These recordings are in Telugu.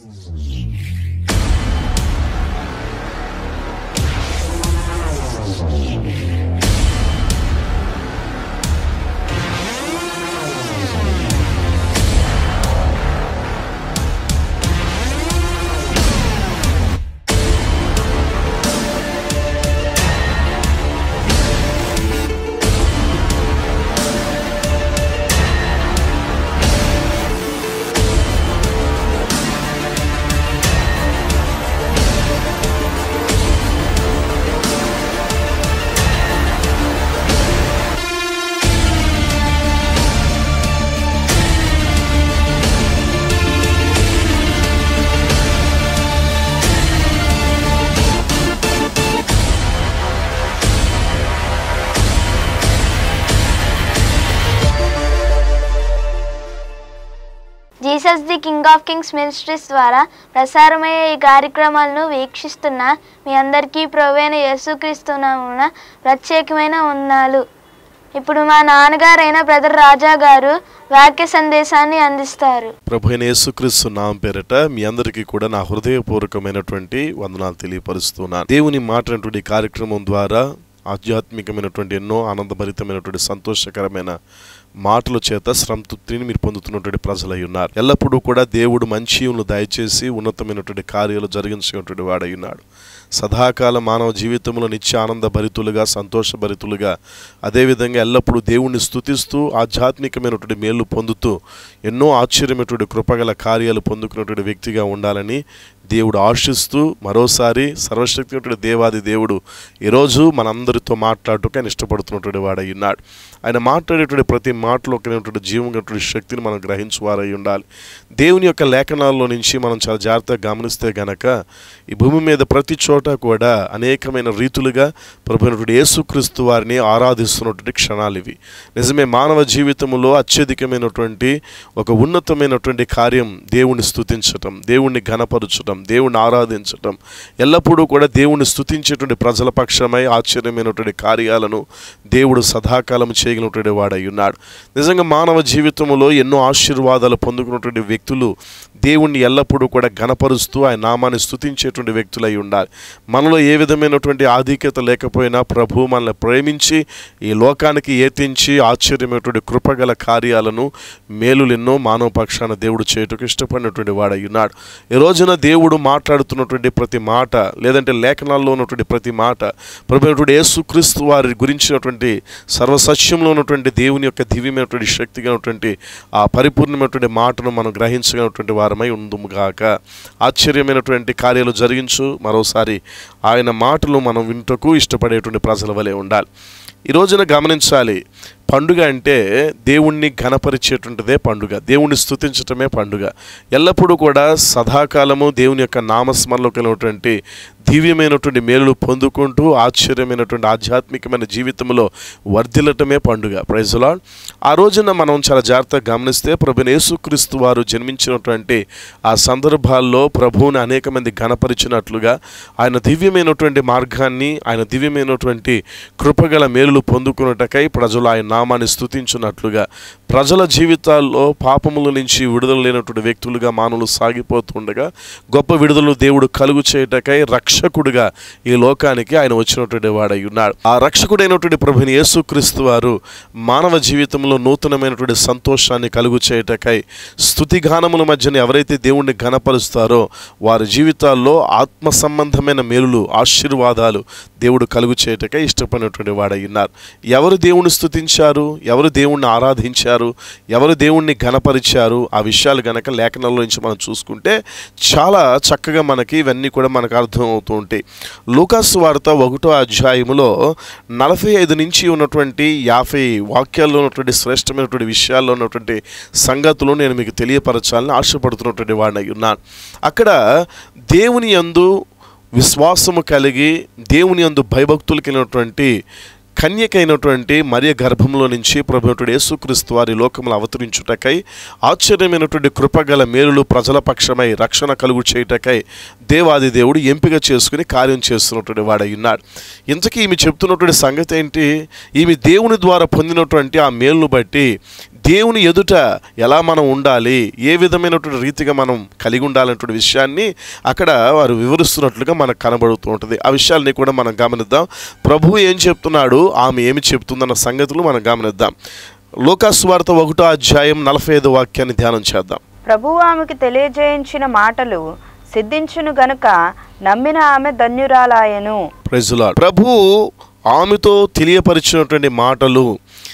Jesus the king of kings ministries ద్వారా ప్రసారమయ్యే ఈ కార్యక్రమాలను వీక్షిస్తున్న మీ అందరికీ ప్రవైన యేసుక్రీస్తునామున ప్రత్యేకమైన వందనాలు ఇప్పుడు మా నాన్నగారైన బ్రదర్ రాజా గారు వాక్య సందేశాన్ని అందిస్తారు ప్రభు అయిన యేసుక్రీస్తు నామం పేరట మీ అందరికీ కూడా నా హృదయపూర్వకమైనటువంటి వందనాలు తెలియపరుస్తున్నాను దేవుని మాట్లాడినటువంటి ఈ కార్యక్రమం ద్వారా ఆధ్యాత్మికమైనటువంటి ఎన్నో ఆనందభరితమైనటువంటి సంతోషకరమైన మాటల చేత సంతృప్తిని మీరు పొందుతున్నటువంటి ప్రజలై ఉన్నారు ఎల్లప్పుడూ కూడా దేవుడు మంచివులను దయచేసి ఉన్నతమైనటువంటి కార్యాలు జరిగించినటువంటి వాడై ఉన్నాడు సదాకాల మానవ జీవితంలో నిత్య ఆనంద భరితులుగా సంతోషభరితులుగా అదేవిధంగా ఎల్లప్పుడూ దేవుణ్ణి స్తుతిస్తూ ఆధ్యాత్మికమైనటువంటి మేలు పొందుతూ ఎన్నో ఆశ్చర్యమైనటువంటి కృపగల కార్యాలు పొందుకున్నటువంటి వ్యక్తిగా ఉండాలని దేవుడు ఆశిస్తూ మరోసారి సర్వశక్తినటువంటి దేవాది దేవుడు ఈరోజు మనందరితో మాట్లాడుటూ ఆయన ఇష్టపడుతున్నటువంటి వాడై ఉన్నాడు ఆయన మాట్లాడేటువంటి ప్రతి మాటలో కలిగినటువంటి జీవం కలిగినటువంటి శక్తిని మనం గ్రహించువారై ఉండాలి దేవుని యొక్క లేఖనాల్లో నుంచి మనం చాలా జాగ్రత్తగా గమనిస్తే గనక ఈ భూమి మీద ప్రతి చోట కూడా అనేకమైన రీతులుగా ప్రభుత్వ యేసుక్రీస్తు వారిని ఆరాధిస్తున్నటువంటి క్షణాలు ఇవి నిజమే మానవ జీవితంలో అత్యధికమైనటువంటి ఒక ఉన్నతమైనటువంటి కార్యం దేవుణ్ణి స్తుతించటం దేవుణ్ణి ఘనపరచటం దేవుణ్ణి ఆరాధించటం ఎల్లప్పుడూ కూడా దేవుణ్ణి స్తుతించేటువంటి ప్రజల పక్షమై ఆశ్చర్యమైనటువంటి కార్యాలను దేవుడు సదాకాలం చేయగలిగినటువంటి వాడై ఉన్నాడు నిజంగా మానవ జీవితంలో ఎన్నో ఆశీర్వాదాలు పొందుకున్నటువంటి వ్యక్తులు దేవుణ్ణి ఎల్లప్పుడూ కూడా ఘనపరుస్తూ ఆయన నామాన్ని స్తుతించేటువంటి వ్యక్తులై ఉండాలి మనలో ఏ విధమైనటువంటి ఆధిక్యత లేకపోయినా ప్రభు మనల్ని ప్రేమించి ఈ లోకానికి ఏతించి ఆశ్చర్యమైనటువంటి కృపగల కార్యాలను మేలులు ఎన్నో మానవ పక్షాన దేవుడు చేయుటకు ఇష్టపడినటువంటి వాడై ఉన్నాడు ఈ రోజున దేవుడు మాట్లాడుతున్నటువంటి ప్రతి మాట లేదంటే లేఖనాల్లో ఉన్నటువంటి ప్రతి మాట ప్రభుత్వ యేసుక్రీస్తు వారి గురించినటువంటి సర్వసత్యంలో ఉన్నటువంటి దేవుని యొక్క దివ్యమైనటువంటి శక్తిగా ఉన్నటువంటి ఆ పరిపూర్ణమైనటువంటి మాటను మనం గ్రహించగలిగినటువంటి వారమై ఉందుముగాక ఆశ్చర్యమైనటువంటి కార్యాలు జరిగించు మరోసారి ఆయన మాటలు మనం వింటకు ఇష్టపడేటువంటి ప్రజల వలె ఉండాలి ఈ రోజున గమనించాలి పండుగ అంటే దేవుణ్ణి ఘనపరిచేటువంటిదే పండుగ దేవుణ్ణి స్తుతించటమే పండుగ ఎల్లప్పుడూ కూడా సదాకాలము దేవుని యొక్క నామస్మరణలో కలిగినటువంటి దివ్యమైనటువంటి మేలులు పొందుకుంటూ ఆశ్చర్యమైనటువంటి ఆధ్యాత్మికమైన జీవితంలో వర్ధిల్లటమే పండుగ ప్రైజులా ఆ రోజున మనం చాలా జాగ్రత్తగా గమనిస్తే ప్రభుని యేసుక్రీస్తు వారు జన్మించినటువంటి ఆ సందర్భాల్లో ప్రభువుని అనేక మంది ఘనపరిచినట్లుగా ఆయన దివ్యమైనటువంటి మార్గాన్ని ఆయన దివ్యమైనటువంటి కృపగల మేలులు పొందుకున్నటకై ప్రజలు ఆయన నామాన్ని స్తుతించున్నట్లుగా ప్రజల జీవితాల్లో పాపముల నుంచి విడుదల లేనటువంటి వ్యక్తులుగా మానవులు సాగిపోతుండగా గొప్ప విడుదల దేవుడు కలుగు చేయటకై రక్షకుడుగా ఈ లోకానికి ఆయన వచ్చినటువంటి వాడై ఉన్నాడు ఆ రక్షకుడైనటువంటి ప్రభుని యేసుక్రీస్తు వారు మానవ జీవితంలో నూతనమైనటువంటి సంతోషాన్ని కలుగు చేయటకై స్థుతిగానముల మధ్యన ఎవరైతే దేవుణ్ణి ఘనపరుస్తారో వారి జీవితాల్లో ఆత్మ సంబంధమైన మేలులు ఆశీర్వాదాలు దేవుడు కలుగు చేయటకై ఇష్టపడినటువంటి వాడై ఉన్నారు ఎవరు దేవుణ్ణి స్తుతించారు ఎవరు దేవుణ్ణి ఆరాధించారు ఎవరు దేవుణ్ణి ఘనపరిచారు ఆ విషయాలు గనక లేఖనాల నుంచి మనం చూసుకుంటే చాలా చక్కగా మనకి ఇవన్నీ కూడా మనకు అర్థం అవుతూ ఉంటాయి లూకాసు వార్త ఒకటో అధ్యాయములో నలభై ఐదు నుంచి ఉన్నటువంటి యాభై వాక్యాల్లో ఉన్నటువంటి శ్రేష్టమైనటువంటి విషయాల్లో ఉన్నటువంటి సంగతులు నేను మీకు తెలియపరచాలని ఆశపడుతున్నటువంటి వాడిని ఉన్నాను అక్కడ దేవుని యందు విశ్వాసము కలిగి దేవుని యందు భయభక్తులు కలిగినటువంటి కన్యకైనటువంటి మరియ గర్భంలో నుంచి ప్రభుత్వ యేసుక్రీస్తు వారి లోకములు అవతరించుటకై ఆశ్చర్యమైనటువంటి కృపగల మేలులు ప్రజల పక్షమై రక్షణ కలుగు చేయుటకై దేవాది దేవుడు ఎంపిక చేసుకుని కార్యం చేస్తున్నటువంటి వాడై ఉన్నాడు ఇంతకీ ఈమె చెప్తున్నటువంటి సంగతి ఏంటి ఈమె దేవుని ద్వారా పొందినటువంటి ఆ మేలును బట్టి దేవుని ఎదుట ఎలా మనం ఉండాలి ఏ విధమైనటువంటి రీతిగా మనం కలిగి ఉండాలనేటువంటి విషయాన్ని అక్కడ వారు వివరిస్తున్నట్లుగా మనకు కనబడుతూ ఉంటుంది ఆ విషయాల్ని కూడా మనం గమనిద్దాం ప్రభు ఏం చెప్తున్నాడు ఆమె ఏమి చెప్తుందన్న సంగతులు మనం గమనిద్దాం లోకాస్వార్త ఒకటో అధ్యాయం నలభై ఐదు వాక్యాన్ని ధ్యానం చేద్దాం ప్రభువు ఆమెకి తెలియజేయించిన మాటలు సిద్ధించును గనుక నమ్మిన ఆమె ధన్యురాలాయను ప్రైజులా ప్రభు ఆమెతో తెలియపరిచినటువంటి మాటలు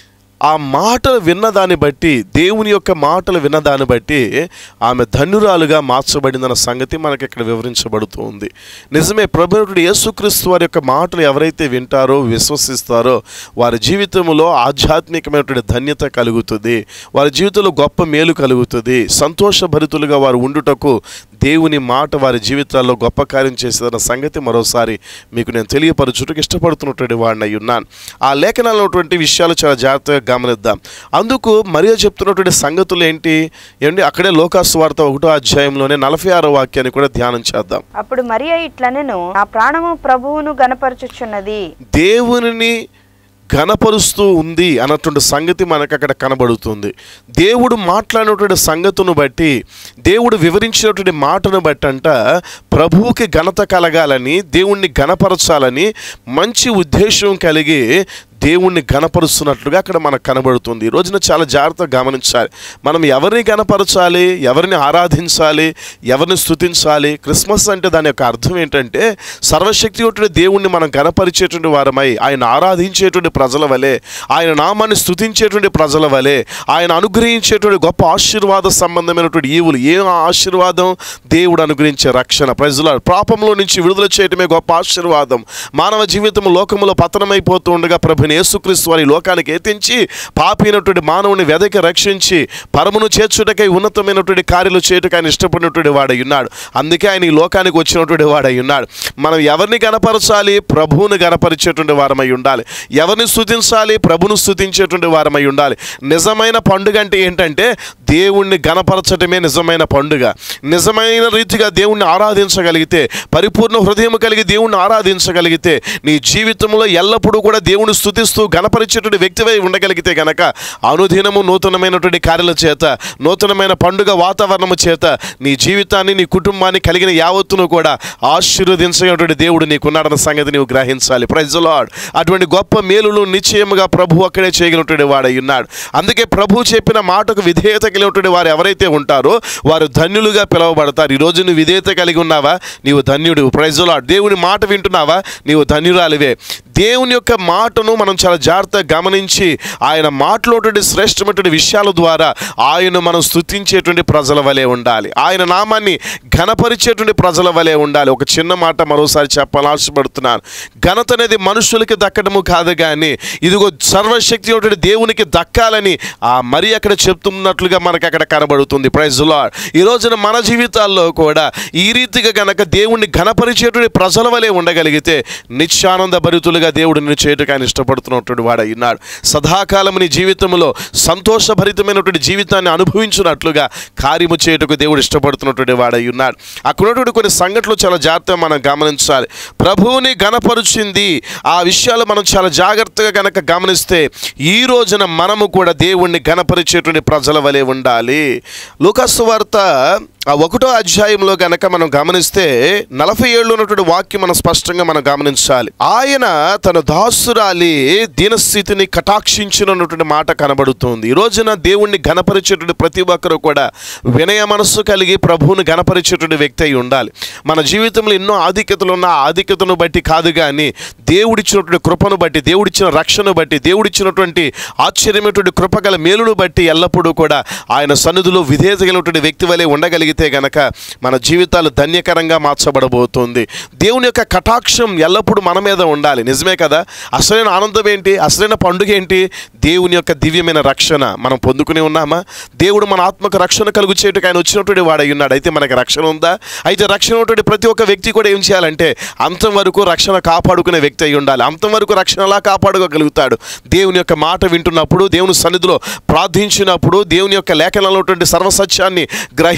ఆ మాటలు విన్నదాన్ని బట్టి దేవుని యొక్క మాటలు విన్నదాన్ని బట్టి ఆమె ధన్యురాలుగా మార్చబడిందన్న సంగతి మనకి ఇక్కడ వివరించబడుతూ ఉంది నిజమే ప్రభుత్వ యేసుక్రీస్తు వారి యొక్క మాటలు ఎవరైతే వింటారో విశ్వసిస్తారో వారి జీవితంలో ఆధ్యాత్మికమైనటువంటి ధన్యత కలుగుతుంది వారి జీవితంలో గొప్ప మేలు కలుగుతుంది సంతోషభరితులుగా వారు ఉండుటకు దేవుని మాట వారి జీవితాల్లో గొప్ప కార్యం చేసేదన్న సంగతి మరోసారి మీకు నేను తెలియపరచుటకు ఇష్టపడుతున్నటువంటి వాడిని అయి ఉన్నాను ఆ లేఖనాల్లో ఉన్నటువంటి విషయాలు చాలా జాగ్రత్తగా గమనిద్దాం అందుకు మరియ చెప్తున్నటువంటి సంగతులు ఏంటి ఏమండి అక్కడే లోకాసు వార్త ఒకటో అధ్యాయంలోనే నలభై ఆరో వాక్యాన్ని కూడా ధ్యానం చేద్దాం అప్పుడు మరియ ఇట్లనెను నా ప్రాణము ప్రభువును గనపరచుచున్నది దేవునిని ఘనపరుస్తూ ఉంది అన్నటువంటి సంగతి మనకు అక్కడ కనబడుతుంది దేవుడు మాట్లాడినటువంటి సంగతును బట్టి దేవుడు వివరించినటువంటి మాటను బట్టి అంట ప్రభువుకి ఘనత కలగాలని దేవుణ్ణి ఘనపరచాలని మంచి ఉద్దేశం కలిగి దేవుణ్ణి గణపరుస్తున్నట్లుగా అక్కడ మనకు కనబడుతుంది ఈ రోజున చాలా జాగ్రత్తగా గమనించాలి మనం ఎవరిని గణపరచాలి ఎవరిని ఆరాధించాలి ఎవరిని స్తుతించాలి క్రిస్మస్ అంటే దాని యొక్క అర్థం ఏంటంటే సర్వశక్తివంతుడి దేవుణ్ణి మనం గణపరిచేటువంటి వారమై ఆయన ఆరాధించేటువంటి ప్రజల వలె ఆయన నామాన్ని స్తుతించేటువంటి ప్రజల వలె ఆయన అనుగ్రహించేటువంటి గొప్ప ఆశీర్వాద సంబంధమైనటువంటి ఈవులు ఏ ఆశీర్వాదం దేవుడు అనుగ్రహించే రక్షణ ప్రజల పాపంలో నుంచి విడుదల చేయటమే గొప్ప ఆశీర్వాదం మానవ జీవితం లోకములో పతనమైపోతూ ఉండగా ప్రభుని యేసుక్రీస్తు వారి లోకానికి ఎత్తించి పాపినటువంటి మానవుని వెదకి రక్షించి పరమును చేర్చుటకై ఉన్నతమైనటువంటి కార్యాలు చేయుటకు ఆయన ఇష్టపడినటువంటి వాడై ఉన్నాడు అందుకే ఆయన ఈ లోకానికి వచ్చినటువంటి వాడై ఉన్నాడు మనం ఎవరిని గనపరచాలి ప్రభువుని గనపరిచేటువంటి వారమై ఉండాలి ఎవరిని స్తుతించాలి ప్రభును స్తుతించేటువంటి వారమై ఉండాలి నిజమైన పండుగ అంటే ఏంటంటే దేవుణ్ణి గనపరచటమే నిజమైన పండుగ నిజమైన రీతిగా దేవుణ్ణి ఆరాధించగలిగితే పరిపూర్ణ హృదయం కలిగి దేవుణ్ణి ఆరాధించగలిగితే నీ జీవితంలో ఎల్లప్పుడూ కూడా దేవుని స్థుతిస్తూ గణపరిచేటువంటి వ్యక్తివై ఉండగలిగితే గనక అనుదినము నూతనమైనటువంటి కార్యాల చేత నూతనమైన పండుగ వాతావరణము చేత నీ జీవితాన్ని నీ కుటుంబాన్ని కలిగిన యావత్తును కూడా ఆశీర్వదించేటువంటి దేవుడు నీకున్నాడన్న సంగతి నీవు గ్రహించాలి ప్రైజ్ లార్డ్ అటువంటి గొప్ప మేలులు నిశ్చయముగా ప్రభు అక్కడే చేయగలిగినటువంటి వాడై ఉన్నాడు అందుకే ప్రభు చెప్పిన మాటకు విధేయత కలిగినటువంటి వారు ఎవరైతే ఉంటారో వారు ధన్యులుగా పిలువబడతారు ఈరోజు నువ్వు విధేయత కలిగి ఉన్నావా నీవు ధన్యుడు ప్రైజ్ లార్డ్ దేవుని మాట వింటున్నావా నీవు ధన్యురాలివే దేవుని యొక్క మాటను మనం చాలా జాగ్రత్తగా గమనించి ఆయన మాటలోటువంటి శ్రేష్టమైనటువంటి విషయాల ద్వారా ఆయన మనం స్తుతించేటువంటి ప్రజల వలె ఉండాలి ఆయన నామాన్ని ఘనపరిచేటువంటి ప్రజల వలె ఉండాలి ఒక చిన్న మాట మరోసారి చెప్పాలని ఆశపడుతున్నాను ఘనత అనేది మనుషులకి దక్కడము కాదు కానీ ఇదిగో సర్వశక్తి ఉన్నటువంటి దేవునికి దక్కాలని ఆ మరి అక్కడ చెప్తున్నట్లుగా మనకు అక్కడ కనబడుతుంది ప్రైజ్ లార్డ్ ఈ రోజున మన జీవితాల్లో కూడా ఈ రీతిగా గనక దేవుణ్ణి ఘనపరిచేటువంటి ప్రజల వలె ఉండగలిగితే నిత్యానంద భరితులుగా దేవుడు నిన్ను చేయటకు ఆయన ఇష్టపడుతున్నటువంటి వాడు ఉన్నాడు సదాకాలం నీ జీవితంలో సంతోషభరితమైనటువంటి జీవితాన్ని అనుభవించినట్లుగా కార్యము చేయుటకు దేవుడు ఇష్టపడుతున్నటువంటి వాడై ఉన్నాడు అక్కడ ఉన్నటువంటి కొన్ని సంఘటనలు చాలా జాగ్రత్తగా మనం గమనించాలి ప్రభువుని గణపరిచింది ఆ విషయాలు మనం చాలా జాగ్రత్తగా గనక గమనిస్తే ఈ రోజున మనము కూడా దేవుణ్ణి గణపరిచేటువంటి ప్రజల వలె ఉండాలి లూకాసు వార్త ఆ ఒకటో అధ్యాయంలో గనక మనం గమనిస్తే నలభై ఏళ్ళు ఉన్నటువంటి వాక్యం మనం స్పష్టంగా మనం గమనించాలి ఆయన తన దాసురాలి దీనస్థితిని కటాక్షించినటువంటి మాట కనబడుతుంది ఈ రోజున దేవుణ్ణి గణపరిచేటువంటి ప్రతి ఒక్కరు కూడా వినయ మనస్సు కలిగి ప్రభువుని గణపరిచేటువంటి వ్యక్తి అయి ఉండాలి మన జీవితంలో ఎన్నో ఆధిక్యతలు ఉన్న ఆ ఆధిక్యతను బట్టి కాదు కానీ దేవుడిచ్చినటువంటి కృపను బట్టి దేవుడిచ్చిన రక్షణను బట్టి దేవుడిచ్చినటువంటి ఆశ్చర్యమైనటువంటి కృపగల మేలును బట్టి ఎల్లప్పుడూ కూడా ఆయన సన్నిధిలో విధేయత కలిగినటువంటి వ్యక్తి వలె ఉండగలిగితే గనక మన జీవితాలు ధన్యకరంగా మార్చబడబోతుంది దేవుని యొక్క కటాక్షం ఎల్లప్పుడూ మన మీద ఉండాలి నిజమే కదా అసలైన ఆనందం ఏంటి అసలైన పండుగ ఏంటి దేవుని యొక్క దివ్యమైన రక్షణ మనం పొందుకుని ఉన్నామా దేవుడు మన ఆత్మకు రక్షణ కలుగు చేయటకు ఆయన వచ్చినటువంటి వాడై ఉన్నాడు అయితే మనకి రక్షణ ఉందా అయితే రక్షణ ఉన్నటువంటి ప్రతి ఒక్క వ్యక్తి కూడా ఏం చేయాలంటే అంతం వరకు రక్షణ కాపాడుకునే వ్యక్తి అయి ఉండాలి అంతం వరకు రక్షణ ఎలా కాపాడుకోగలుగుతాడు దేవుని యొక్క మాట వింటున్నప్పుడు దేవుని సన్నిధిలో ప్రార్థించినప్పుడు దేవుని యొక్క లేఖనంలో ఉన్నటువంటి సర్వసత్యాన్ని గ్రహించినప్పుడు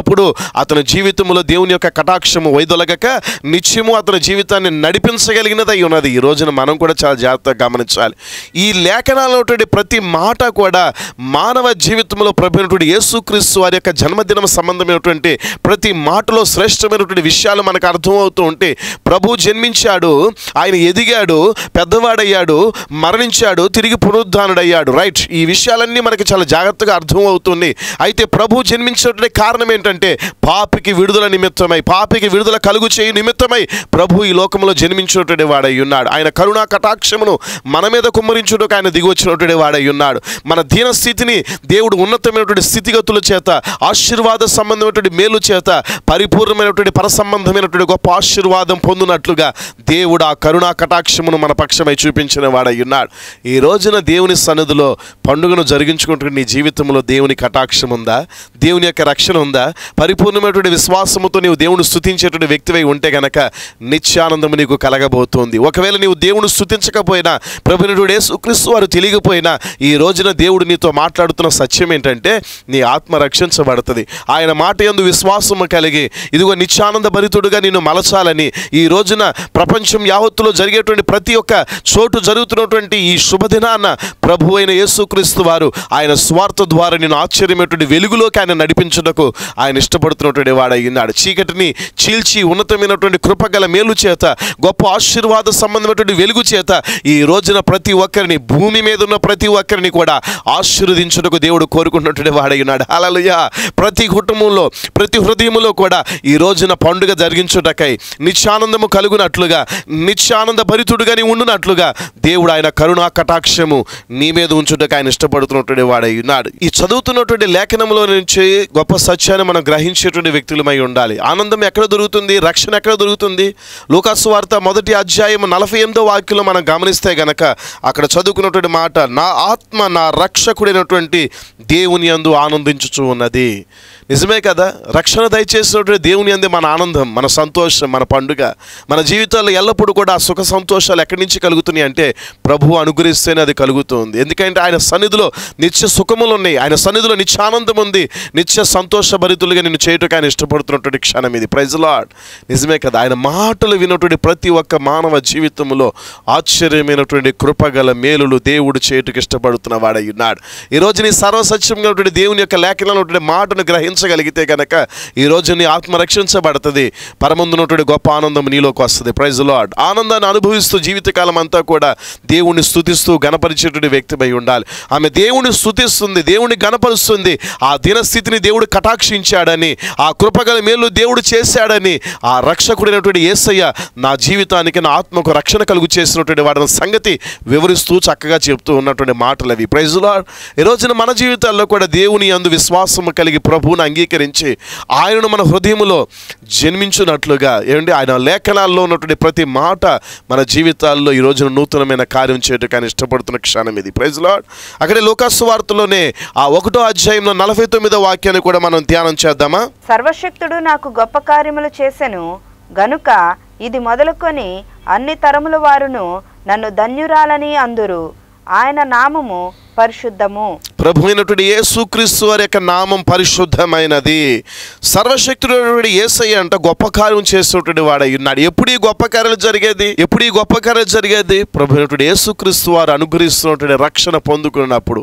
ఉన్నప్పుడు అతని జీవితంలో దేవుని యొక్క కటాక్షము వైదొలగక నిత్యము అతని జీవితాన్ని నడిపించగలిగినదై ఉన్నది ఈ రోజున మనం కూడా చాలా జాగ్రత్తగా గమనించాలి ఈ లేఖనాల్లో ఉన్నటువంటి ప్రతి మాట కూడా మానవ జీవితంలో ప్రభుత్వ యేసుక్రీస్తు వారి యొక్క జన్మదినం సంబంధమైనటువంటి ప్రతి మాటలో శ్రేష్టమైనటువంటి విషయాలు మనకు అర్థమవుతూ ఉంటే ప్రభు జన్మించాడు ఆయన ఎదిగాడు పెద్దవాడయ్యాడు మరణించాడు తిరిగి పునరుద్ధానుడయ్యాడు రైట్ ఈ విషయాలన్నీ మనకి చాలా జాగ్రత్తగా అర్థమవుతుంది అయితే ప్రభు జన్మించినటువంటి కారణం ఏంటంటే పాపికి విడుదల నిమిత్తమై పాపికి విడుదల కలుగు చేయి నిమిత్తమై ప్రభు ఈ లోకంలో జన్మించినటువంటి వాడై ఉన్నాడు ఆయన కరుణా కటాక్షమును మన మీద కుమ్మరించుటకు ఆయన దిగి వచ్చినటువంటి వాడై ఉన్నాడు మన దీన స్థితిని దేవుడు ఉన్నతమైనటువంటి స్థితిగతుల చేత ఆశీర్వాద సంబంధమైనటువంటి మేలు చేత పరిపూర్ణమైనటువంటి పరసంబంధమైనటువంటి గొప్ప ఆశీర్వాదం పొందినట్లుగా దేవుడు ఆ కరుణా కటాక్షమును మన పక్షమై చూపించిన వాడై ఉన్నాడు ఈ రోజున దేవుని సన్నిధిలో పండుగను జరిగించుకుంటున్న నీ జీవితంలో దేవుని కటాక్షం ఉందా దేవుని యొక్క రక్షణ ఉందా పరిపూర్ణమైనటువంటి విశ్వాసముతో నీవు దేవుని స్థుతించేటువంటి వ్యక్తివై ఉంటే గనక నిత్యానందము నీకు కలగబోతోంది ఒకవేళ నీవు దేవుని స్థుతించకపోయినా ప్రభునుడు యేసుక్రీస్తు వారు తెలియకపోయినా ఈ రోజున దేవుడు నీతో మాట్లాడుతున్న సత్యం ఏంటంటే నీ ఆత్మ రక్షించబడుతుంది ఆయన మాట యందు విశ్వాసము కలిగి ఇదిగో నిత్యానంద భరితుడుగా నిన్ను మలచాలని ఈ రోజున ప్రపంచం యావత్తులో జరిగేటువంటి ప్రతి ఒక్క చోటు జరుగుతున్నటువంటి ఈ శుభదినాన్న ప్రభు అయిన యేసుక్రీస్తు వారు ఆయన స్వార్థ ద్వారా నేను ఆశ్చర్యమైనటువంటి వెలుగులోకి ఆయన నడిపించుటకు ఆయన ఇష్టపడుతున్నటువంటి వాడై ఉన్నాడు చీకటిని చీల్చి ఉన్నతమైనటువంటి కృపగల మేలు చేత గొప్ప ఆశీర్వాద సంబంధమైనటువంటి వెలుగు చేత ఈ రోజున ప్రతి ఒక్కరిని భూమి మీద ఉన్న ప్రతి ఒక్కరిని కూడా ఆశీర్వదించుటకు దేవుడు కోరుకున్నటువంటి వాడై ఉన్నాడు అలలుయా ప్రతి కుటుంబంలో ప్రతి హృదయములో కూడా ఈ రోజున పండుగ జరిగించుటకై నిత్యానందము కలుగునట్లుగా నిత్యానంద భరితుడుగా నీ ఉండునట్లుగా దేవుడు ఆయన కరుణా కటాక్షము నీ మీద ఉంచుటకు ఆయన ఇష్టపడుతున్నటువంటి వాడై ఉన్నాడు ఈ చదువుతున్నటువంటి లేఖనంలో నుంచి గొప్ప సత్యాన్ని మనం గ్రహించేటువంటి వ్యక్తులమై ఉండాలి ఆనందం ఎక్కడ దొరుకుతుంది రక్షణ ఎక్కడ దొరుకుతుంది లూకాసు వార్త మొదటి అధ్యాయం నలభై ఎనిమిదో వాక్యంలో మనం గమనిస్తే గనక అక్కడ చదువుకున్నటువంటి మాట నా ఆత్మ నా రక్షకుడైనటువంటి దేవుని యందు ఆనందించుచు ఉన్నది నిజమే కదా రక్షణ దయచేసినటువంటి దేవుని అందే మన ఆనందం మన సంతోషం మన పండుగ మన జీవితాల్లో ఎల్లప్పుడూ కూడా ఆ సుఖ సంతోషాలు ఎక్కడి నుంచి కలుగుతున్నాయి అంటే ప్రభువు అనుగ్రహిస్తేనే అది కలుగుతుంది ఎందుకంటే ఆయన సన్నిధిలో నిత్య సుఖములు ఉన్నాయి ఆయన సన్నిధిలో నిత్య ఆనందం ఉంది నిత్య సంతోషభరితులుగా నిన్ను చేయటకు ఆయన ఇష్టపడుతున్నటువంటి క్షణం ఇది ప్రైజ్ లాడ్ నిజమే కదా ఆయన మాటలు విన్నటువంటి ప్రతి ఒక్క మానవ జీవితంలో ఆశ్చర్యమైనటువంటి కృపగల మేలులు దేవుడు చేయుటకు ఇష్టపడుతున్న వాడై ఉన్నాడు ఈరోజు నీ సర్వసత్యంగా ఉన్నటువంటి దేవుని యొక్క లేఖనంలో ఉన్నటువంటి మాటను గ్రహించగలిగితే కనుక ఈ రోజు నీ ఆత్మ రక్షించబడుతుంది పరమందున్నటువంటి గొప్ప ఆనందం నీలోకి వస్తుంది ప్రైజ్ లాడ్ ఆనందాన్ని అనుభవిస్తూ జీవితకాలం అంతా కూడా దేవుణ్ణి స్తుతిస్తూ గణపరిచేటువంటి వ్యక్తిపై ఉండాలి ఆమె దేవుని స్తుతిస్తుంది దేవుని గణపరుస్తుంది ఆ దినస్థితిని దేవుడు కటాక్షించాడని ఆ కృపగల మేలు దేవుడు చేశాడని ఆ రక్షకుడైనటువంటి యేసయ్య నా జీవితానికి నా ఆత్మకు రక్షణ కలుగు చేసినటువంటి వాడిన సంగతి వివరిస్తూ చక్కగా చెప్తూ ఉన్నటువంటి మాటలు అవి ప్రైజ్ లాడ్ ఈ రోజున మన జీవితాల్లో కూడా దేవుని అందు విశ్వాసము కలిగి ప్రభువును అంగీకరించి ఆయనను మన హృదయములో జన్మించున్నట్లుగా ఏమండి ఆయన లేఖనాల్లో ఉన్నటువంటి ప్రతి మాట మన జీవితాల్లో ఈ రోజున నూతనమైన కార్యం చేయటం కానీ ఇష్టపడుతున్న క్షణం ఇది ప్రైజ్ లాడ్ అక్కడే లోకాసు వార్తలోనే ఆ ఒకటో అధ్యాయంలో నలభై తొమ్మిదో వాక్యాన్ని కూడా మనం ధ్యానం చేద్దామా సర్వశక్తుడు నాకు గొప్ప కార్యములు చేసెను గనుక ఇది మొదలుకొని అన్ని తరముల వారును నన్ను ధన్యురాలని అందురు ఆయన నామము పరిశుద్ధము ప్రభు అయినటువంటి యేసుక్రీస్తు వారి యొక్క నామం పరిశుద్ధమైనది సర్వశక్తుడైనటువంటి యేసయ్య అంట గొప్ప కార్యం చేస్తున్నటువంటి వాడై ఉన్నాడు ఎప్పుడు ఈ గొప్ప కార్యాలు జరిగేది ఎప్పుడు ఈ గొప్ప కార్యాలు జరిగేది ప్రభు అయినటువంటి యేసుక్రీస్తు వారు అనుగ్రహిస్తున్నటువంటి రక్షణ పొందుకున్నప్పుడు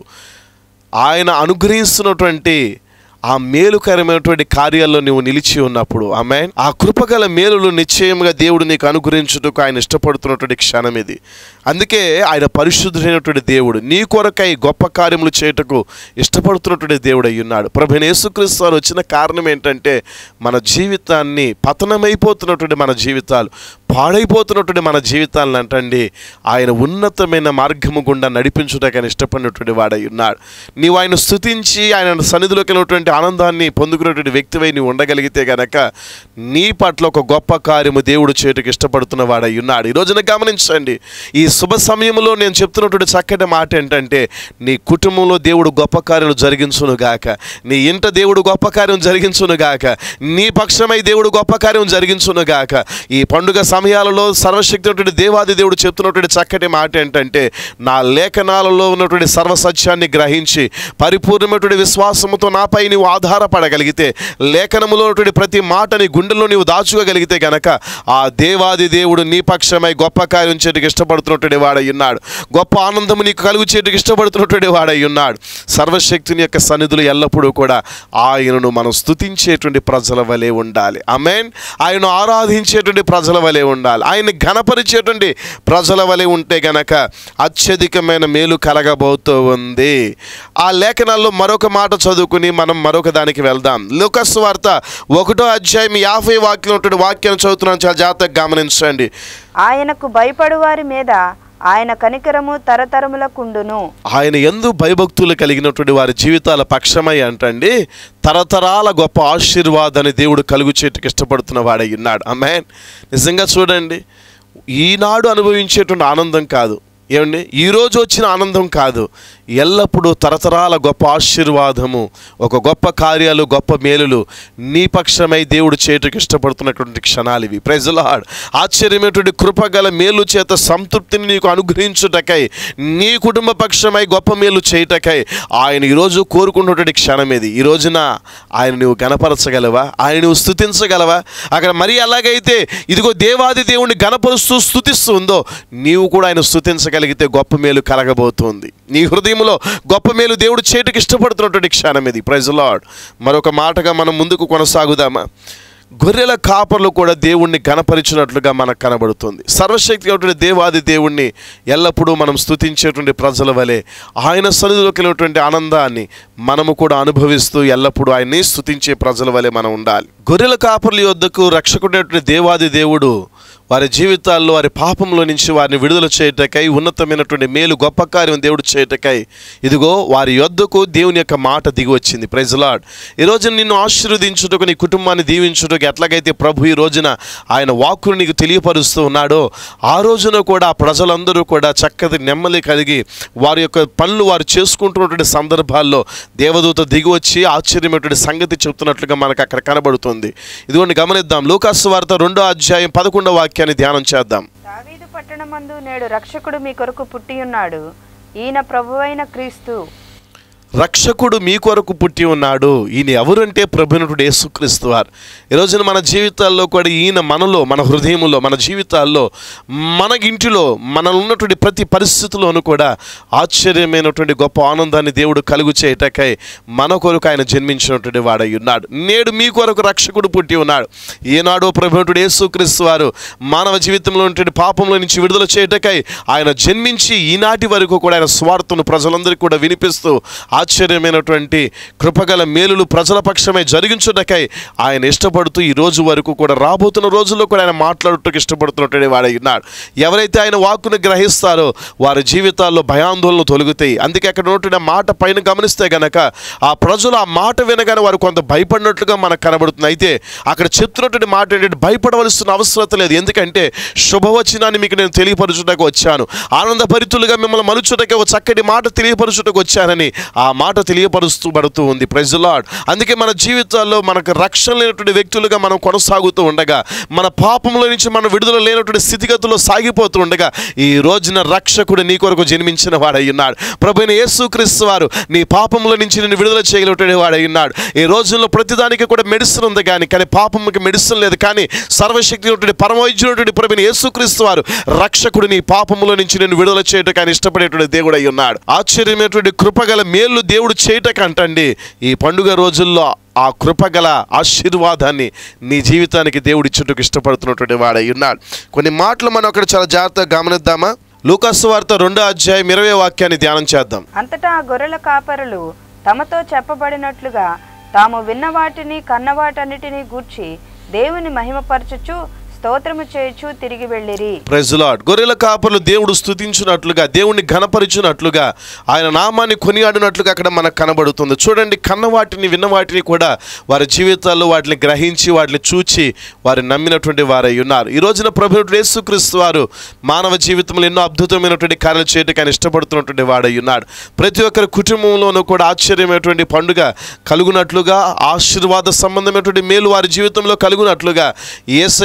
ఆయన అనుగ్రహిస్తున్నటువంటి ఆ మేలుకరమైనటువంటి కార్యాల్లో నువ్వు నిలిచి ఉన్నప్పుడు ఆమె ఆ కృపగల మేలులు నిశ్చయంగా దేవుడు నీకు అనుగ్రహించుటకు ఆయన ఇష్టపడుతున్నటువంటి క్షణం ఇది అందుకే ఆయన పరిశుద్ధుడైనటువంటి దేవుడు నీ కొరకై గొప్ప కార్యములు చేయుటకు ఇష్టపడుతున్నటువంటి దేవుడు అయి ఉన్నాడు ప్రభు యేసుక్రీస్తు వారు వచ్చిన కారణం ఏంటంటే మన జీవితాన్ని పతనమైపోతున్నటువంటి మన జీవితాలు పాడైపోతున్నటువంటి మన జీవితాలను అంటండి ఆయన ఉన్నతమైన మార్గము గుండా నడిపించుటకు ఆయన ఇష్టపడినటువంటి వాడై ఉన్నాడు నీవు ఆయన స్థుతించి ఆయన సన్నిధిలోకి వెళ్ళినటువంటి ఆనందాన్ని పొందుకున్నటువంటి వ్యక్తివై నీవు ఉండగలిగితే గనక నీ పట్ల ఒక గొప్ప కార్యము దేవుడు చేయుటకు ఇష్టపడుతున్న వాడై ఉన్నాడు ఈ రోజున గమనించండి ఈ శుభ సమయంలో నేను చెప్తున్నటువంటి చక్కటి మాట ఏంటంటే నీ కుటుంబంలో దేవుడు గొప్ప కార్యాలు జరిగించును గాక నీ ఇంట దేవుడు గొప్ప కార్యం జరిగించును గాక నీ పక్షమై దేవుడు గొప్ప కార్యం జరిగించును గాక ఈ పండుగ సమయం సమయాలలో సర్వశక్తి దేవాది దేవుడు చెప్తున్నటువంటి చక్కటి మాట ఏంటంటే నా లేఖనాలలో ఉన్నటువంటి సర్వసత్యాన్ని గ్రహించి పరిపూర్ణమైనటువంటి విశ్వాసముతో నాపై నీవు ఆధారపడగలిగితే లేఖనములో ఉన్నటువంటి ప్రతి మాట నీ గుండెల్లో నీవు దాచుకోగలిగితే గనక ఆ దేవాది దేవుడు నీ పక్షమై గొప్ప కార్యం చేయడానికి ఇష్టపడుతున్నటువంటి వాడై ఉన్నాడు గొప్ప ఆనందము నీకు కలుగు చేయడానికి ఇష్టపడుతున్నటువంటి వాడై ఉన్నాడు సర్వశక్తిని యొక్క సన్నిధులు ఎల్లప్పుడూ కూడా ఆయనను మనం స్తుతించేటువంటి ప్రజల వలె ఉండాలి ఆమెన్ ఆయన ఆరాధించేటువంటి ప్రజల వలె ఉండాలి ఆయన ఘనపరిచేటువంటి ప్రజల వలె ఉంటే గనక అత్యధికమైన మేలు కలగబోతూ ఉంది ఆ లేఖనాల్లో మరొక మాట చదువుకుని మనం మరొక దానికి వెళ్దాం లూకస్ వార్త ఒకటో అధ్యాయం యాభై వాక్యం ఉన్నటువంటి వాక్యాన్ని చదువుతున్నాను చాలా జాగ్రత్తగా గమనించండి ఆయనకు భయపడు వారి మీద ఆయన కనికరము తరతరములకుండును ఆయన ఎందు భయభక్తులు కలిగినటువంటి వారి జీవితాల పక్షమై అంటండి తరతరాల గొప్ప ఆశీర్వాదాన్ని దేవుడు కలుగు చేటుకు ఇష్టపడుతున్న వాడై ఉన్నాడు అమ్మాయి నిజంగా చూడండి ఈనాడు అనుభవించేటువంటి ఆనందం కాదు ఏమండి ఈరోజు వచ్చిన ఆనందం కాదు ఎల్లప్పుడూ తరతరాల గొప్ప ఆశీర్వాదము ఒక గొప్ప కార్యాలు గొప్ప మేలులు నీ పక్షమై దేవుడు చేయటకు ఇష్టపడుతున్నటువంటి క్షణాలు ఇవి ప్రజలాడ్ ఆశ్చర్యమైనటువంటి కృపగల మేలు చేత సంతృప్తిని నీకు అనుగ్రహించుటకై నీ కుటుంబ పక్షమై గొప్ప మేలు చేయుటకై ఆయన ఈరోజు కోరుకున్నటువంటి క్షణం ఇది ఈ రోజున ఆయన నువ్వు గణపరచగలవా ఆయన నువ్వు స్థుతించగలవా అక్కడ మరి ఎలాగైతే ఇదిగో దేవాది దేవుణ్ణి గణపరుస్తూ స్థుతిస్తుందో నీవు కూడా ఆయన స్థుతించగలిగితే గొప్ప మేలు కలగబోతుంది నీ హృదయంలో గొప్ప మేలు దేవుడు చేయటకు ఇష్టపడుతున్నటువంటి క్షణం ఇది ప్రైజ్ లాడ్ మరొక మాటగా మనం ముందుకు కొనసాగుదామా గొర్రెల కాపర్లు కూడా దేవుణ్ణి గణపరిచినట్లుగా మనకు కనబడుతుంది సర్వశక్తి ఉన్నటువంటి దేవాది దేవుణ్ణి ఎల్లప్పుడూ మనం స్తుతించేటువంటి ప్రజల వలె ఆయన సన్నిధిలోకి వెళ్ళినటువంటి ఆనందాన్ని మనము కూడా అనుభవిస్తూ ఎల్లప్పుడూ ఆయన్ని స్తుతించే ప్రజల వలె మనం ఉండాలి గొర్రెల కాపర్ల యొద్దకు రక్షకుడైనటువంటి దేవాది దేవుడు వారి జీవితాల్లో వారి పాపంలో నుంచి వారిని విడుదల చేయటకై ఉన్నతమైనటువంటి మేలు గొప్ప కార్యం దేవుడు చేయటకై ఇదిగో వారి యొద్దకు దేవుని యొక్క మాట దిగి వచ్చింది ప్రైజ్లాడ్ ఈ రోజున నిన్ను ఆశీర్వదించుటకు నీ కుటుంబాన్ని దీవించుటకు ఎట్లాగైతే ప్రభు ఈ రోజున ఆయన వాక్కును నీకు తెలియపరుస్తూ ఉన్నాడో ఆ రోజున కూడా ఆ ప్రజలందరూ కూడా చక్కటి నెమ్మది కలిగి వారి యొక్క పనులు వారు చేసుకుంటున్నటువంటి సందర్భాల్లో దేవదూత దిగి వచ్చి ఆశ్చర్యమైనటువంటి సంగతి చెప్తున్నట్లుగా మనకు అక్కడ కనబడుతుంది ఇదిగోండి గమనిద్దాం లూకాసు వార్త రెండో అధ్యాయం పదకొండో వాక్యాన్ని ధ్యానం చేద్దాం దావీదు పట్టణమందు నేడు రక్షకుడు మీ కొరకు పుట్టి ఉన్నాడు ఈయన ప్రభువైన క్రీస్తు రక్షకుడు మీ కొరకు పుట్టి ఉన్నాడు ఈయన ఎవరంటే ప్రభునటుడు యేసుక్రీస్తు వారు ఈ రోజున మన జీవితాల్లో కూడా ఈయన మనలో మన హృదయంలో మన జీవితాల్లో మన ఇంటిలో మన ఉన్నటువంటి ప్రతి పరిస్థితిలోనూ కూడా ఆశ్చర్యమైనటువంటి గొప్ప ఆనందాన్ని దేవుడు కలుగు చేయటకై మన కొరకు ఆయన జన్మించినటువంటి వాడై ఉన్నాడు నేడు మీ కొరకు రక్షకుడు పుట్టి ఉన్నాడు ఈనాడు ప్రభునటుడు యేసుక్రీస్తు వారు మానవ జీవితంలో ఉన్నటువంటి పాపంలో నుంచి విడుదల చేయటకై ఆయన జన్మించి ఈనాటి వరకు కూడా ఆయన స్వార్థను ప్రజలందరికీ కూడా వినిపిస్తూ ఆశ్చర్యమైనటువంటి కృపగల మేలులు ప్రజల పక్షమే జరిగించుటకై ఆయన ఇష్టపడుతూ ఈ రోజు వరకు కూడా రాబోతున్న రోజుల్లో కూడా ఆయన మాట్లాడుటకు ఇష్టపడుతున్నటువంటి వాడై ఉన్నాడు ఎవరైతే ఆయన వాక్కును గ్రహిస్తారో వారి జీవితాల్లో భయాందోళనలు తొలగుతాయి అందుకే అక్కడ ఉన్నటువంటి ఆ మాట పైన గమనిస్తే గనక ఆ ప్రజలు ఆ మాట వినగానే వారు కొంత భయపడినట్లుగా మనకు కనబడుతుంది అయితే అక్కడ చెప్తున్నటువంటి మాట ఏంటంటే భయపడవలసిన అవసరం లేదు ఎందుకంటే శుభవచనాన్ని మీకు నేను తెలియపరచుటకు వచ్చాను ఆనందభరితులుగా మిమ్మల్ని మలుచుటకే ఒక చక్కటి మాట తెలియపరచుటకు వచ్చానని ఆ మాట తెలియపరుస్తూ పడుతూ ఉంది ప్రజలాడ్ అందుకే మన జీవితాల్లో మనకు రక్షణ లేనటువంటి వ్యక్తులుగా మనం కొనసాగుతూ ఉండగా మన పాపంలో నుంచి మనం విడుదల లేనటువంటి స్థితిగతుల్లో సాగిపోతూ ఉండగా ఈ రోజున రక్షకుడు నీ కొరకు జన్మించిన వాడై ఉన్నాడు ప్రభుైన యేసుక్రీస్తు వారు నీ పాపంలో నుంచి నిన్ను విడుదల చేయగలిగినటువంటి వాడై ఉన్నాడు ఈ రోజుల్లో ప్రతిదానికి కూడా మెడిసిన్ ఉంది కానీ కానీ పాపంకి మెడిసిన్ లేదు కానీ సర్వశక్తి ఉన్నటువంటి పరమవైద్యునటువంటి ప్రభుని యేసుక్రీస్తు వారు రక్షకుడు నీ పాపములో నుంచి నేను విడుదల చేయటకు ఆయన ఇష్టపడేటువంటి దేవుడు అయి ఉన్నాడు ఆశ్చర్యమైనటువంటి కృపగల మేలు దేవుడు చేయటకంటండి ఈ పండుగ రోజుల్లో ఆ కృపగల ఆశీర్వాదాన్ని నీ జీవితానికి దేవుడు ఇచ్చుటకు ఇష్టపడుతున్నటువంటి వాడై ఉన్నాడు కొన్ని మాటలు మనం అక్కడ చాలా జాగ్రత్తగా గమనిద్దామా లూకాసు వార్త రెండో అధ్యాయం ఇరవై వాక్యాన్ని ధ్యానం చేద్దాం అంతటా ఆ గొర్రెల కాపరులు తమతో చెప్పబడినట్లుగా తాము విన్న వాటిని కన్నవాటన్నిటినీ గూర్చి దేవుని మహిమపరచుచు స్తోత్రము చేయుచు తిరిగి వెళ్ళిరి ప్రెజలాడ్ గొర్రెల కాపర్లు దేవుడు స్తుతించినట్లుగా దేవుణ్ణి ఘనపరిచినట్లుగా ఆయన నామాన్ని కొనియాడినట్లుగా అక్కడ మనకు కనబడుతుంది చూడండి కన్న వాటిని విన్న వాటిని కూడా వారి జీవితాల్లో వాటిని గ్రహించి వాటిని చూచి వారు నమ్మినటువంటి వారై ఉన్నారు ఈ రోజున ప్రభు యేసుక్రీస్తు వారు మానవ జీవితంలో ఎన్నో అద్భుతమైనటువంటి కార్యాలు చేయడానికి ఆయన ఇష్టపడుతున్నటువంటి వాడై ఉన్నాడు ప్రతి ఒక్కరి కుటుంబంలోనూ కూడా ఆశ్చర్యమైనటువంటి పండుగ కలుగునట్లుగా ఆశీర్వాద సంబంధమైనటువంటి మేలు వారి జీవితంలో కలుగునట్లుగా ఏసై ఎల్లప్పుడూ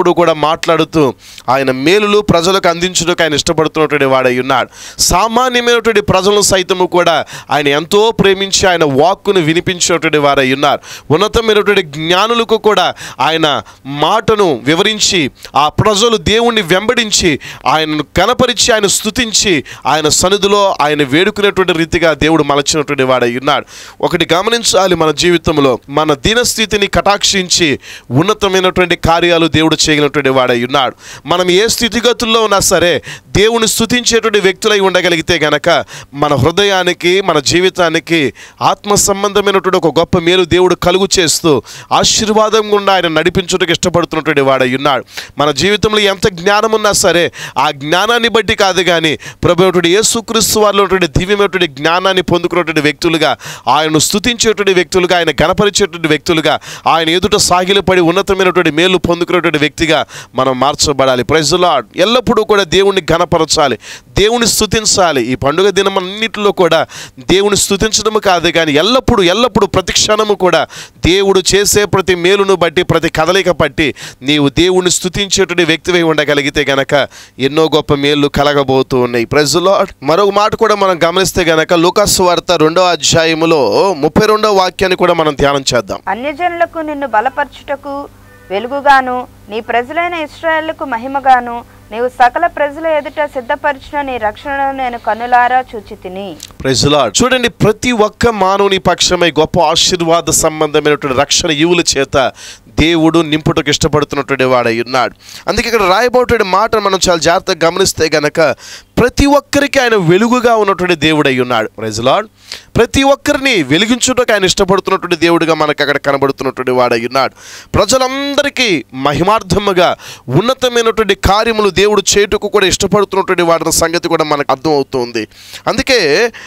ఎల్లప్పుడూ కూడా మాట్లాడుతూ ఆయన మేలులు ప్రజలకు అందించుటకు ఆయన ఇష్టపడుతున్నటువంటి వాడై ఉన్నాడు సామాన్యమైనటువంటి ప్రజలను సైతము కూడా ఆయన ఎంతో ప్రేమించి ఆయన వాక్కును వినిపించినటువంటి వారై ఉన్నారు ఉన్నతమైనటువంటి జ్ఞానులకు కూడా ఆయన మాటను వివరించి ఆ ప్రజలు దేవుణ్ణి వెంబడించి ఆయనను కనపరిచి ఆయన స్తుతించి ఆయన సన్నిధిలో ఆయన వేడుకునేటువంటి రీతిగా దేవుడు మలచినటువంటి వాడై ఉన్నాడు ఒకటి గమనించాలి మన జీవితంలో మన దీనస్థితిని కటాక్షించి ఉన్నతమైనటువంటి కార్యాలు దేవుడు చేయగలిగినటువంటి వాడై ఉన్నాడు మనం ఏ స్థితిగతుల్లో ఉన్నా సరే దేవుని స్థుతించేటువంటి వ్యక్తులై ఉండగలిగితే గనక మన హృదయానికి మన జీవితానికి ఆత్మ సంబంధమైనటువంటి ఒక గొప్ప మేలు దేవుడు కలుగు చేస్తూ ఆశీర్వాదం గుండా ఆయన నడిపించుటకు ఇష్టపడుతున్నటువంటి వాడై ఉన్నాడు మన జీవితంలో ఎంత జ్ఞానం ఉన్నా సరే ఆ జ్ఞానాన్ని బట్టి కాదు కానీ ప్రభుత్వ యేసుక్రీస్తు వారిలో ఉన్నటువంటి దివ్యమైనటువంటి జ్ఞానాన్ని పొందుకున్నటువంటి వ్యక్తులుగా ఆయనను స్థుతించేటువంటి వ్యక్తులుగా ఆయన గణపరిచేటువంటి వ్యక్తులుగా ఆయన ఎదుట సాగిలపడి ఉన్నతమైనటువంటి మేలు పొందుకునేటువంటి వ్యక్తిగా మనం మార్చబడాలి ప్రజలు ఎల్లప్పుడూ కూడా దేవుణ్ణి ఘనపరచాలి దేవుని స్థుతించాలి ఈ పండుగ దినం అన్నింటిలో కూడా దేవుని స్థుతించడము కాదు కానీ ఎల్లప్పుడూ ఎల్లప్పుడూ ప్రతి క్షణము కూడా దేవుడు చేసే ప్రతి మేలును బట్టి ప్రతి కదలిక బట్టి నీవు దేవుని స్థుతించేటువంటి వ్యక్తివై ఉండగలిగితే గనక ఎన్నో గొప్ప మేలు కలగబోతూ ఉన్నాయి ప్రజలో మరొక మాట కూడా మనం గమనిస్తే గనక లూకాసు వార్త రెండో అధ్యాయములో ముప్పై రెండో వాక్యాన్ని కూడా మనం ధ్యానం చేద్దాం అన్యజనులకు నిన్ను బలపరచుటకు వెలుగుగాను నీ ప్రజలైన ఇస్రాయేళ్లకు మహిమగాను నీవు సకల ప్రజల ఎదుట సిద్ధపరిచిన నీ రక్షణను నేను కన్నులారా చూచి తిని ప్రజలా చూడండి ప్రతి ఒక్క మానవుని పక్షమై గొప్ప ఆశీర్వాద సంబంధమైనటువంటి రక్షణ ఈవుల చేత దేవుడు నింపుటకు ఇష్టపడుతున్నటువంటి వాడై ఉన్నాడు అందుకే ఇక్కడ రాయబోటువంటి మాట మనం చాలా జాగ్రత్తగా గమనిస్తే గనక ప్రతి ఒక్కరికి ఆయన వెలుగుగా ఉన్నటువంటి దేవుడై ఉన్నాడు ప్రజలాడ్ ప్రతి ఒక్కరిని వెలిగించుటకు ఆయన ఇష్టపడుతున్నటువంటి దేవుడిగా మనకు అక్కడ కనబడుతున్నటువంటి వాడై ఉన్నాడు ప్రజలందరికీ మహిమార్థముగా ఉన్నతమైనటువంటి కార్యములు దేవుడు చేటుకు కూడా ఇష్టపడుతున్నటువంటి వాడిన సంగతి కూడా మనకు అర్థమవుతుంది అందుకే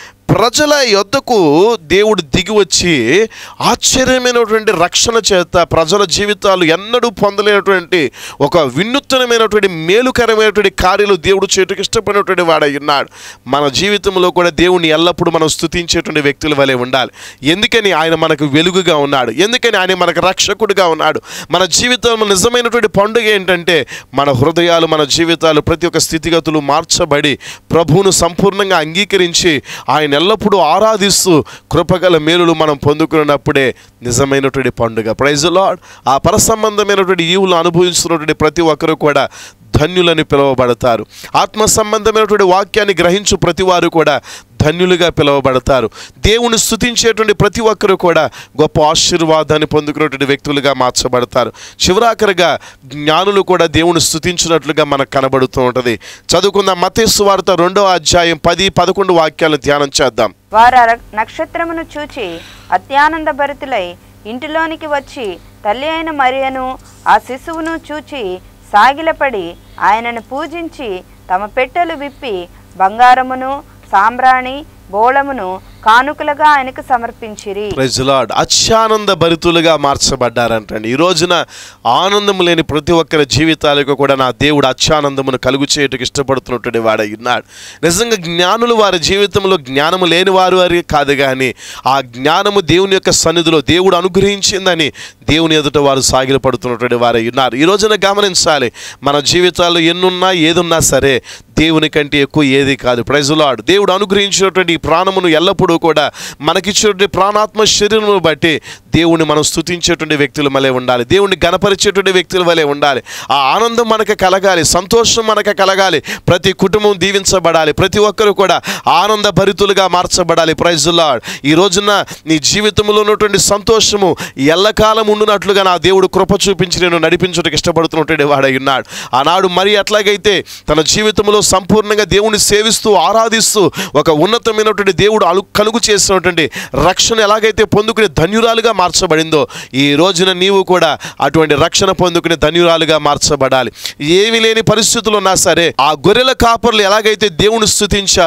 ప్రజల యొద్దకు దేవుడు దిగి వచ్చి ఆశ్చర్యమైనటువంటి రక్షణ చేత ప్రజల జీవితాలు ఎన్నడూ పొందలేనటువంటి ఒక వినూత్నమైనటువంటి మేలుకరమైనటువంటి కార్యాలు దేవుడు చేటుకు ఇష్టపడినటువంటి వాడై ఉన్నాడు మన జీవితంలో కూడా దేవుని ఎల్లప్పుడూ మనం స్థుతించేటువంటి వ్యక్తుల వలె ఉండాలి ఎందుకని ఆయన మనకు వెలుగుగా ఉన్నాడు ఎందుకని ఆయన మనకు రక్షకుడిగా ఉన్నాడు మన జీవితంలో నిజమైనటువంటి పండుగ ఏంటంటే మన హృదయాలు మన జీవితాలు ప్రతి ఒక్క స్థితిగతులు మార్చబడి ప్రభువును సంపూర్ణంగా అంగీకరించి ఆయన ఎల్లప్పుడూ ఆరాధిస్తూ కృపగల మేలులు మనం పొందుకున్నప్పుడే నిజమైనటువంటి పండుగ ప్రైజ్ లాడ్ ఆ పరసంబంధమైనటువంటి ఈవులు అనుభవిస్తున్నటువంటి ప్రతి ఒక్కరు కూడా ధన్యులని పిలువబడతారు ఆత్మ సంబంధమైనటువంటి వాక్యాన్ని గ్రహించు ప్రతి వారు కూడా ధన్యులుగా పిలువబడతారు దేవుని స్థుతించేటువంటి ప్రతి ఒక్కరు కూడా గొప్ప ఆశీర్వాదాన్ని పొందుకున్నటువంటి వ్యక్తులుగా మార్చబడతారు చివరాఖరిగా జ్ఞానులు కూడా దేవుని స్థుతించినట్లుగా మనకు కనబడుతూ ఉంటుంది చదువుకున్న మతేసు వార్త రెండో అధ్యాయం పది పదకొండు వాక్యాలను ధ్యానం చేద్దాం వారు ఆ ర- నక్షత్రమును చూచి అత్యానంద భరితులై ఇంటిలోనికి వచ్చి తల్లి అయిన మరియను ఆ శిశువును చూచి సాగిలపడి ఆయనను పూజించి తమ పెట్టెలు విప్పి బంగారమును సాంబ్రాణి బోళమును కానుకలుగా ఆయనకు సమర్పించిరి ప్రజలాడ్ అత్యానంద భరితులుగా మార్చబడ్డారంటండి ఈ రోజున ఆనందం లేని ప్రతి ఒక్కరి జీవితాలకు కూడా నా దేవుడు అత్యానందమును కలుగు చేయుటకు ఇష్టపడుతున్నటువంటి వాడై ఉన్నాడు నిజంగా జ్ఞానులు వారి జీవితంలో జ్ఞానము లేని వారు వారి కాదు కానీ ఆ జ్ఞానము దేవుని యొక్క సన్నిధిలో దేవుడు అనుగ్రహించిందని దేవుని ఎదుట వారు సాగిలు పడుతున్నటువంటి వారై ఉన్నారు ఈ రోజున గమనించాలి మన జీవితాల్లో ఎన్నున్నా ఏదున్నా సరే దేవుని కంటే ఎక్కువ ఏది కాదు ప్రజలాడు దేవుడు అనుగ్రహించినటువంటి ఈ ప్రాణమును ఎల్లప్పుడూ కూడా మనకిచ్చినటువంటి ప్రాణాత్మ శరీరమును బట్టి దేవుని మనం స్తుతించేటువంటి వ్యక్తుల వలె ఉండాలి దేవుని గణపరిచేటువంటి వ్యక్తుల వలె ఉండాలి ఆ ఆనందం మనకు కలగాలి సంతోషం మనకు కలగాలి ప్రతి కుటుంబం దీవించబడాలి ప్రతి ఒక్కరు కూడా ఆనంద భరితులుగా మార్చబడాలి ప్రైజుల్లాడ్ ఈ రోజున నీ జీవితంలో ఉన్నటువంటి సంతోషము ఎల్లకాలం ఉండునట్లుగా నా దేవుడు కృప చూపించి నేను నడిపించడానికి ఇష్టపడుతున్నటువంటి వాడై ఉన్నాడు ఆనాడు మరి అట్లాగైతే తన జీవితంలో సంపూర్ణంగా దేవుని సేవిస్తూ ఆరాధిస్తూ ఒక ఉన్నతమైనటువంటి దేవుడు అలు కలుగు చేసినటువంటి రక్షణ ఎలాగైతే పొందుకునే ధన్యురాలుగా మార్చబడిందో ఈ రోజున నీవు కూడా అటువంటి రక్షణ పొందుకునే ధన్యురాలుగా మార్చబడాలి ఏమీ లేని పరిస్థితులు ఉన్నా సరే ఆ గొర్రెల కాపర్లు ఎలాగైతే దేవుని స్థుతించారో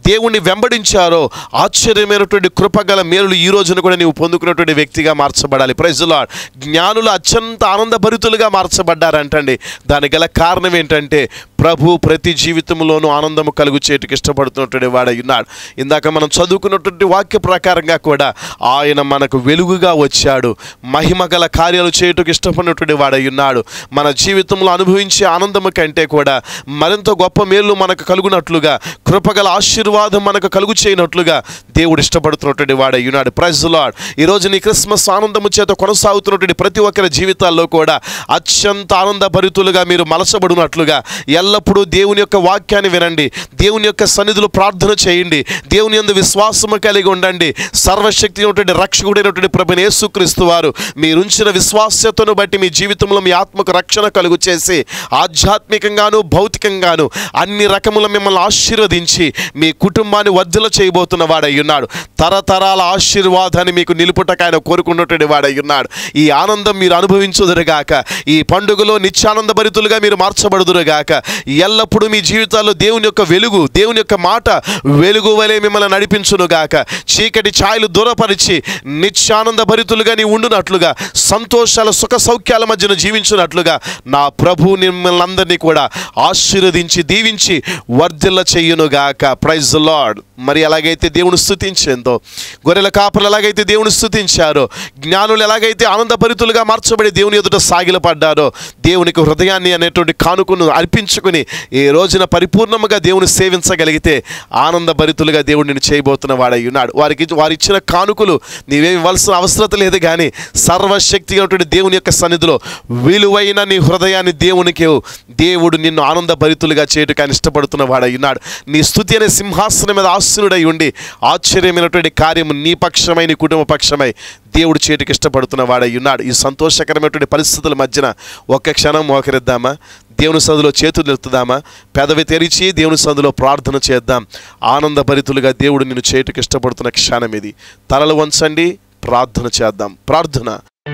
దేవుణ్ణి వెంబడించారో ఆశ్చర్యమైనటువంటి కృపగల మేలులు ఈ రోజున కూడా నీవు పొందుకున్నటువంటి వ్యక్తిగా మార్చబడాలి ప్రైజులా జ్ఞానులు అత్యంత ఆనందభరితులుగా మార్చబడ్డారంటండి దానికి గల కారణం ఏంటంటే ప్రభు ప్రతి జీవితంలోనూ ఆనందము కలుగు చేయటకు ఇష్టపడుతున్నటువంటి వాడై ఉన్నాడు ఇందాక మనం చదువుకున్నటువంటి వాక్య ప్రకారంగా కూడా ఆయన మనకు వెలుగుగా వచ్చాడు మహిమ గల కార్యాలు చేయుటకు ఇష్టపడినటువంటి వాడై ఉన్నాడు మన జీవితంలో అనుభవించే ఆనందము కంటే కూడా మరింత గొప్ప మేలు మనకు కలుగునట్లుగా కృపగల ఆశీర్వాదం మనకు కలుగు చేయనట్లుగా దేవుడు ఇష్టపడుతున్నటువంటి వాడై ఉన్నాడు ప్రైజ్ లాడ్ ఈరోజు నీ క్రిస్మస్ ఆనందము చేత కొనసాగుతున్నటువంటి ప్రతి ఒక్కరి జీవితాల్లో కూడా అత్యంత ఆనందభరితులుగా మీరు మలసబడినట్లుగా ఎల్లప్పుడూ దేవుని యొక్క వాక్యాన్ని వినండి దేవుని యొక్క సన్నిధిలో ప్రార్థన చేయండి దేవుని యందు విశ్వాసము కలిగి ఉండండి సర్వశక్తి అయినటువంటి రక్షకుడైనటువంటి ప్రభుని యేసుక్రీస్తు వారు మీరుంచిన విశ్వాస్యతను బట్టి మీ జీవితంలో మీ ఆత్మకు రక్షణ కలుగు చేసి ఆధ్యాత్మికంగాను భౌతికంగాను అన్ని రకముల మిమ్మల్ని ఆశీర్వదించి మీ కుటుంబాన్ని వర్ధల చేయబోతున్న వాడై ఉన్నాడు తరతరాల ఆశీర్వాదాన్ని మీకు నిలుపుటకు ఆయన కోరుకున్నటువంటి వాడై ఉన్నాడు ఈ ఆనందం మీరు అనుభవించుదురుగాక ఈ పండుగలో నిత్యానందభరితులుగా మీరు మార్చబడుదురుగాక ఎల్లప్పుడూ మీ జీవితాల్లో దేవుని యొక్క వెలుగు దేవుని యొక్క మాట వెలుగు వలె మిమ్మల్ని నడిపించునుగాక చీకటి ఛాయలు దూరపరిచి నిత్యానందభరితులుగా నీ ఉండునట్లుగా సంతోషాల సుఖ సౌఖ్యాల మధ్యన జీవించున్నట్లుగా నా ప్రభు మిమ్మల్ని అందరినీ కూడా ఆశీర్వదించి దీవించి వర్ధిల్ల చెయ్యునుగాక ప్రైజ్ లార్డ్ మరి ఎలాగైతే దేవుని స్థుతించిందో గొర్రెల కాపలు ఎలాగైతే దేవుని స్థుతించారో జ్ఞానులు ఎలాగైతే ఆనందభరితులుగా మార్చబడి దేవుని ఎదుట సాగిలపడ్డారో దేవునికి హృదయాన్ని అనేటువంటి కానుకను అర్పించుకుని ఈ రోజున పరిపూర్ణముగా దేవుని సేవించగలిగితే ఆనందభరితులుగా దేవుడు నేను చేయబోతున్న వాడై ఉన్నాడు వారికి వారు ఇచ్చిన కానుకలు నీవేమి ఇవ్వాల్సిన అవసరం లేదు కానీ సర్వశక్తి ఉన్నటువంటి దేవుని యొక్క సన్నిధిలో విలువైన నీ హృదయాన్ని దేవునికి ఇవ్వు. దేవుడు నిన్ను ఆనందభరితులుగా చేయటకు ఆయన ఇష్టపడుతున్న వాడై ఉన్నాడు నీ స్థుతి అనే సింహాసనం మీద ఆశీనుడై ఉండి ఆశ్చర్యమైనటువంటి కార్యము నీ పక్షమై నీ కుటుంబ పక్షమై దేవుడు చేయటకు ఇష్టపడుతున్న వాడై ఉన్నాడు ఈ సంతోషకరమైనటువంటి పరిస్థితుల మధ్యన ఒక్క క్షణం మోకరిద్దామా దేవుని సందులో చేతులు ఎత్తుదామా పెదవి తెరిచి దేవుని సందులో ప్రార్థన చేద్దాం ఆనందభరితులుగా దేవుడు నిన్ను చేయటకు ఇష్టపడుతున్న క్షణం ఇది తలలు వంచండి ప్రార్థన చేద్దాం ప్రార్థన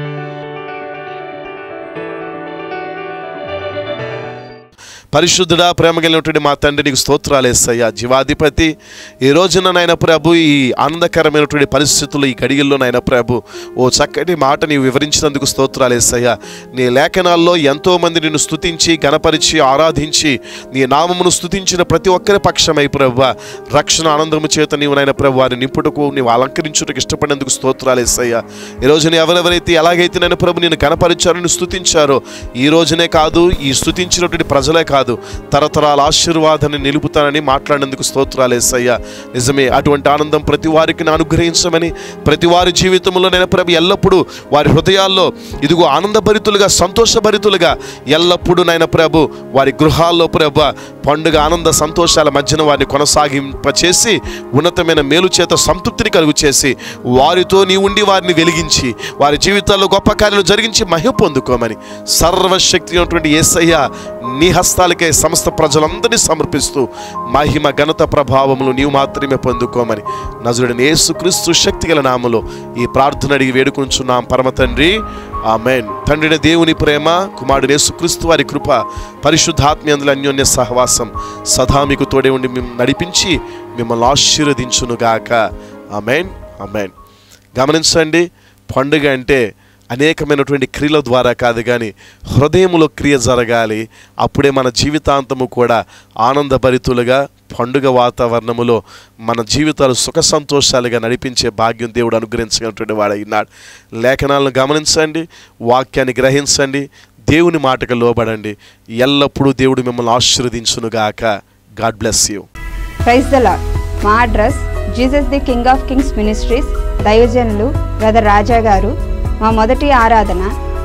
పరిశుద్ధుడా ప్రేమ కలిగినటువంటి మా తండ్రి నీకు స్తోత్రాలు వేస్తాయ్యా జీవాధిపతి ఈ రోజున నాయన ప్రభు ఈ ఆనందకరమైనటువంటి పరిస్థితులు ఈ గడియల్లో నాయన ప్రభు ఓ చక్కటి మాట నీవు వివరించినందుకు స్తోత్రాలు వేస్తాయ్యా నీ లేఖనాల్లో ఎంతో మంది నిన్ను స్తుతించి గణపరిచి ఆరాధించి నీ నామమును స్తుతించిన ప్రతి ఒక్కరి పక్షమై ప్రభు రక్షణ ఆనందము చేత నీవు నాయన ప్రభు వారిని నింపుటకు నీవు అలంకరించుటకు ఇష్టపడినందుకు స్తోత్రాలు వేస్తాయ్యా ఈ రోజున ఎవరెవరైతే ఎలాగైతే నేను ప్రభు నేను కనపరిచారో నిన్ను స్తుతించారో ఈ రోజునే కాదు ఈ స్తుతించినటువంటి ప్రజలే కాదు తరతరాల ఆశీర్వాదాన్ని నిలుపుతానని మాట్లాడినందుకు స్తోత్రాలు వేసయ్యా నిజమే అటువంటి ఆనందం ప్రతి వారికి నా అనుగ్రహించమని ప్రతి వారి జీవితంలో నేను ప్రభు ఎల్లప్పుడూ వారి హృదయాల్లో ఇదిగో ఆనందభరితులుగా సంతోషభరితులుగా ఎల్లప్పుడూ నాయన ప్రభు వారి గృహాల్లో ప్రభు పండుగ ఆనంద సంతోషాల మధ్యన వారిని కొనసాగింపచేసి ఉన్నతమైన మేలు చేత సంతృప్తిని కలుగు చేసి వారితో నీ ఉండి వారిని వెలిగించి వారి జీవితాల్లో గొప్ప కార్యాలు జరిగించి మహిమ పొందుకోమని సర్వశక్తి ఉన్నటువంటి యేసయ్య నీ హస్తాలకే సమస్త ప్రజలందరినీ సమర్పిస్తూ మహిమ ఘనత ప్రభావములు నీవు మాత్రమే పొందుకోమని నజరుడిని యేసుక్రీస్తు శక్తిగల నామలో ఈ ప్రార్థన అడిగి వేడుకుంటున్నాం పరమ తండ్రి ఆమెన్ తండ్రిని దేవుని ప్రేమ కుమారుడు యేసుక్రీస్తు వారి కృప పరిశుద్ధాత్మీయందుల అన్యోన్య సహవాసం సదా మీకు తోడే ఉండి మిమ్మల్ని నడిపించి మిమ్మల్ని ఆశీర్వదించునుగాక ఆమెన్ ఆమెన్ గమనించండి పండుగ అంటే అనేకమైనటువంటి క్రియల ద్వారా కాదు కానీ హృదయములో క్రియ జరగాలి అప్పుడే మన జీవితాంతము కూడా ఆనందభరితులుగా పండుగ వాతావరణములో మన జీవితాలు సుఖ సంతోషాలుగా నడిపించే భాగ్యం దేవుడు అనుగ్రహించినటువంటి వాడైనాడు లేఖనాలను గమనించండి వాక్యాన్ని గ్రహించండి దేవుని మాటకు లోబడండి ఎల్లప్పుడూ దేవుడు మిమ్మల్ని ఆశీర్వదించునుగాక god bless you praise the lord మా address Jesus the king of kings ministries దైవజనులు బ్రదర్ రాజా గారు మా మొదటి ఆరాధన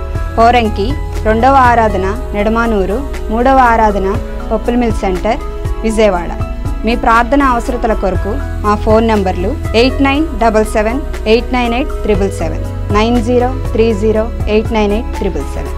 పోరంకి రెండవ ఆరాధన నెడమానూరు మూడవ ఆరాధన పప్పుల మిల్ సెంటర్ విజయవాడ మీ ప్రార్థన అవసరతల కొరకు మా ఫోన్ నంబర్లు eight nine double seven eight nine eight triple seven nine zero three zero eight nine eight triple seven